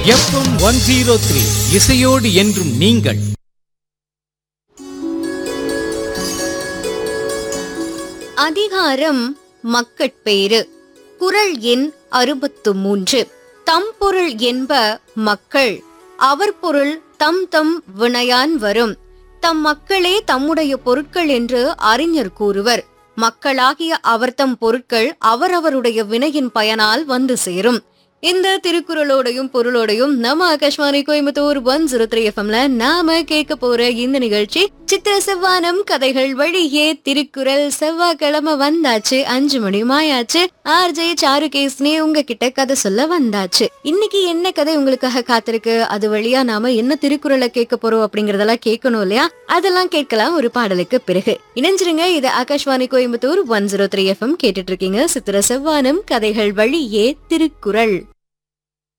FM one zero three இசையோடு என்றும் நீங்கள் அதிகாரம் மக்கட்பேறு குறள் எண் அறுபத்து மூன்று தம் பொருள் என்ப மக்கள் அவர் பொருள் தம் தம் வினையான் வரும் தம் மக்களே தம்முடைய பொருட்கள் என்று அறிஞர் கூறுவர் மக்களாகிய அவர்தம் பொருட்கள் அவரவருடைய வினையின் பயனால் வந்து சேரும் இந்த திருக்குறளோடையும் பொருளோடையும் நம்ம Akashvani Coimbatore one zero three எஃப்எம்ல நாம கேட்க போற இந்த நிகழ்ச்சி சித்திர செவ்வானம் கதைகள் வழியே திருக்குறள் செவ்வாய்க்கிழமை வந்தாச்சு அஞ்சு மணி மாயாச்சு ஆர்ஜே சாருகேஸ்னே உங்ககிட்ட கதை சொல்ல வந்தாச்சு இன்னைக்கு என்ன கதை உங்களுக்காக காத்திருக்கு அது வழியா நாம என்ன திருக்குறளை கேட்க போறோம் அப்படிங்கறதெல்லாம் கேட்கணும் இல்லையா அதெல்லாம் கேட்கலாம் ஒரு பாடலுக்கு பிறகு இணைஞ்சிருங்க இது Akashvani Coimbatore one zero three FM கேட்டுட்டு இருக்கீங்க சித்திர செவ்வானம் கதைகள் வழியே திருக்குறள்